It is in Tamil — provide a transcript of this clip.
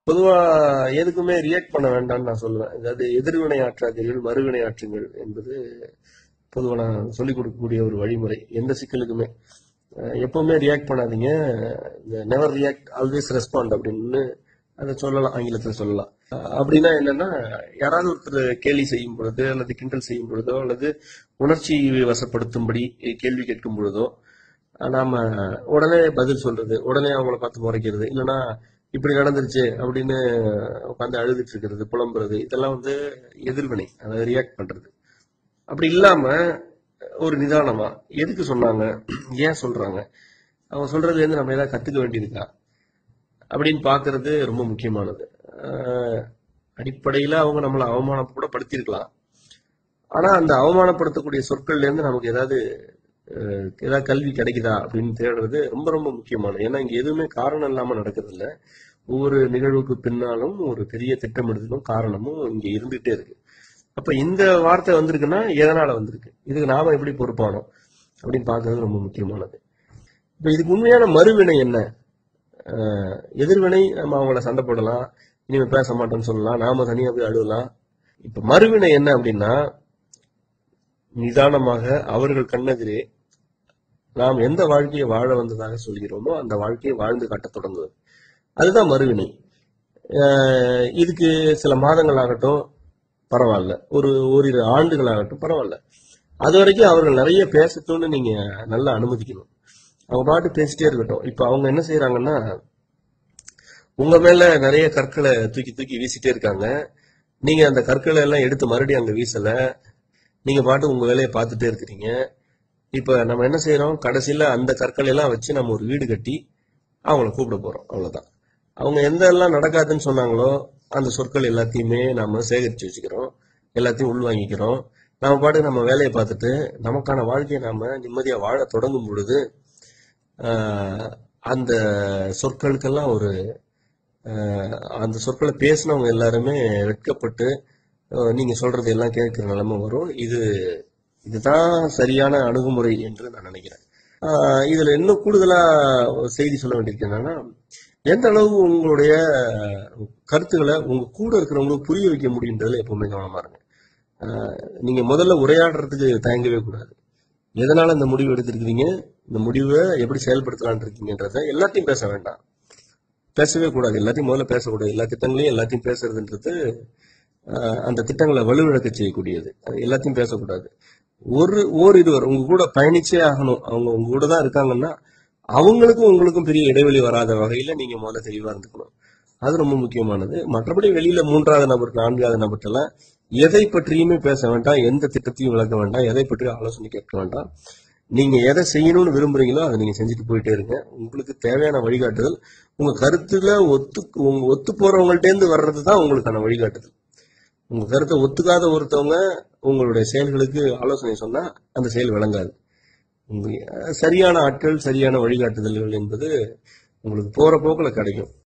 பொதுவா எதுக்குமே ரியாக்ட் பண்ண வேண்டாம்னு நான் சொல்லுவேன் அதாவது எதிர்வினை ஆற்றாதீர்கள் மறுவினை ஆற்றுங்கள் என்பது பொதுவா நான் சொல்லிக் கொடுக்கக்கூடிய ஒரு வழிமுறை எந்த சிக்கலுக்குமே அஹ் எப்பவுமே ரியாக்ட் பண்ணாதீங்க நெவர் ரியாக்ட் ஆல்வேஸ் ரெஸ்பாண்ட் அப்படின்னு அதை சொல்லலாம் ஆங்கிலத்துல சொல்லலாம் அஹ் அப்படின்னா என்னன்னா யாராவது ஒருத்தர் கேலி செய்யும் பொழுது அல்லது கிண்டல் செய்யும் பொழுதோ அல்லது உணர்ச்சி வசப்படுத்தும்படி கேள்வி கேட்கும் பொழுதோ அஹ் நாம உடனே பதில் சொல்றது உடனே அவங்கள பார்த்து முறைக்கிறது இல்லைன்னா இப்படி நடந்துருச்சு அப்படின்னு உட்காந்து அழுதுட்டு இருக்கிறது புலம்புறது இதெல்லாம் வந்து எதிர்வினை அதாவது ரியாக்ட் பண்றது அப்படி இல்லாம ஒரு நிதானமா எதுக்கு சொன்னாங்க ஏன் சொல்றாங்க அவங்க சொல்றதுல இருந்து நம்ம ஏதாவது கத்துக்க வேண்டியிருக்கா அப்படின்னு பாக்குறது ரொம்ப முக்கியமானது அஹ் அடிப்படையில அவங்க நம்மளை அவமானம் கூட படுத்திருக்கலாம் ஆனா அந்த அவமானப்படுத்தக்கூடிய சொற்கள்ல இருந்து நமக்கு ஏதாவது அஹ், ஏதாவது கல்வி கிடைக்குதா அப்படின்னு தேடுறது ரொம்ப ரொம்ப முக்கியமானது ஏன்னா இங்க எதுவுமே காரணம் இல்லாம நடக்கிறது இல்ல ஒவ்வொரு நிகழ்வுக்கு பின்னாலும் ஒரு பெரிய திட்டமிடுதலும் காரணமும் இங்க இருந்துகிட்டே இருக்கு அப்ப இந்த வார்த்தை வந்திருக்குன்னா எதனால வந்திருக்கு இதுக்கு நாம எப்படி பொறுப்பானோம் அப்படின்னு பாக்குறது ரொம்ப முக்கியமானது இப்ப இதுக்கு உண்மையான மறுவினை என்ன அஹ், எதிர்வினை நம்ம அவங்கள சண்டை போடலாம் இனிமே பேச மாட்டோம்னு சொல்லலாம் நாம தனியா போய் அழுவலாம் இப்ப மறுவினை என்ன அப்படின்னா நிதானமாக அவர்கள் கண்ணெதிரே நாம் எந்த வாழ்க்கையை வாழ வந்ததாக சொல்கிறோமோ அந்த வாழ்க்கையை வாழ்ந்து காட்டத் தொடங்குவது அதுதான் மறுவினை அஹ் இதுக்கு சில மாதங்கள் ஆகட்டும் பரவாயில்ல ஒரு ஓரிரு ஆண்டுகள் ஆகட்டும் பரவாயில்ல அது வரைக்கும் அவர்கள் நிறைய பேசட்டும்னு நீங்க நல்லா அனுமதிக்கணும் அவங்க பாட்டு பேசிட்டே இருக்கட்டும் இப்ப அவங்க என்ன செய்யறாங்கன்னா உங்க மேல நிறைய கற்களை தூக்கி தூக்கி வீசிட்டே இருக்காங்க நீங்க அந்த கற்களை எல்லாம் எடுத்து மறுபடியும் அங்க வீசல நீங்க பாட்டு உங்க வேலையை பார்த்துட்டே இருக்கிறீங்க இப்ப நம்ம என்ன செய்யறோம் கடைசியில அந்த கற்களை எல்லாம் வச்சு நம்ம ஒரு வீடு கட்டி அவங்கள கூப்பிட போறோம் அவ்வளவுதான் அவங்க எந்த எல்லாம் நடக்காதுன்னு சொன்னாங்களோ அந்த சொற்கள் எல்லாத்தையுமே நாம சேகரிச்சு வச்சுக்கிறோம் எல்லாத்தையும் உள்வாங்கிக்கிறோம் நம்ம பாட்டுக்கு நம்ம வேலையை பார்த்துட்டு நமக்கான வாழ்க்கையை நாம நிம்மதியா வாழ தொடங்கும் பொழுது ஆஹ், அந்த சொற்களுக்கெல்லாம் ஒரு ஆஹ், அந்த சொற்களை பேசினவங்க எல்லாருமே வெட்கப்பட்டு ஆஹ், நீங்க சொல்றது எல்லாம் கேட்கிற நிலைமை வரும் இது இதுதான் சரியான அணுகுமுறை என்று நான் நினைக்கிறேன் ஆஹ், இதுல இன்னும் கூடுதலா ஒரு செய்தி சொல்ல வேண்டியிருக்கு என்னன்னா எந்த அளவு உங்களுடைய கருத்துக்களை உங்க கூட இருக்கிறவங்களுக்கு புரிய வைக்க முடியுன்றதுல எப்பவுமே கவனமா இருங்க ஆஹ், நீங்க முதல்ல உரையாடுறதுக்கு தயங்கவே கூடாது எதனால இந்த முடிவு எடுத்திருக்கிறீங்க இந்த முடிவை எப்படி செயல்படுத்தலாம்னு இருக்கீங்கன்றத எல்லாத்தையும் பேச வேண்டாம் பேசவே கூடாது எல்லாத்தையும் முதல்ல பேசக்கூடாது எல்லா திட்டங்களையும் எல்லாத்தையும் பேசுறதுன்றது ஆஹ், அந்த திட்டங்களை வலுவிழக்க செய்யக்கூடியது அது எல்லாத்தையும் பேசக்கூடாது ஒரு ஓரிருவர் உங்க கூட பயணிச்சே ஆகணும் அவங்க உங்க கூட தான் இருக்காங்கன்னா அவங்களுக்கும் உங்களுக்கும் பெரிய இடைவெளி வராத வகையில நீங்க முதல்ல தெளிவா இருந்துக்கணும் அது ரொம்ப முக்கியமானது மற்றபடி வெளியில மூன்றாவது நபர் நான்காவது நபர்கிட்டலாம் எதை பற்றியுமே பேச வேண்டாம் எந்த திட்டத்தையும் விளக்க வேண்டாம் எதை பற்றியும் ஆலோசனை கேட்க வேண்டாம் நீங்க எதை செய்யணும்னு விரும்புறீங்களோ அதை நீங்க செஞ்சுட்டு போயிட்டே இருங்க உங்களுக்கு தேவையான வழிகாட்டுதல் உங்க கருத்துல ஒத்து உங்க ஒத்து போறவங்கள்ட்ட இருந்து வர்றது தான் உங்களுக்கான வழிகாட்டுதல் உங்க கருத்தை ஒத்துக்காத ஒருத்தவங்க உங்களுடைய செயல்களுக்கு ஆலோசனை சொன்னா அந்த செயல் விளங்காது உங்க அஹ், சரியான ஆட்கள் சரியான வழிகாட்டுதல்கள் என்பது உங்களுக்கு போற போக்குல கிடைக்கும்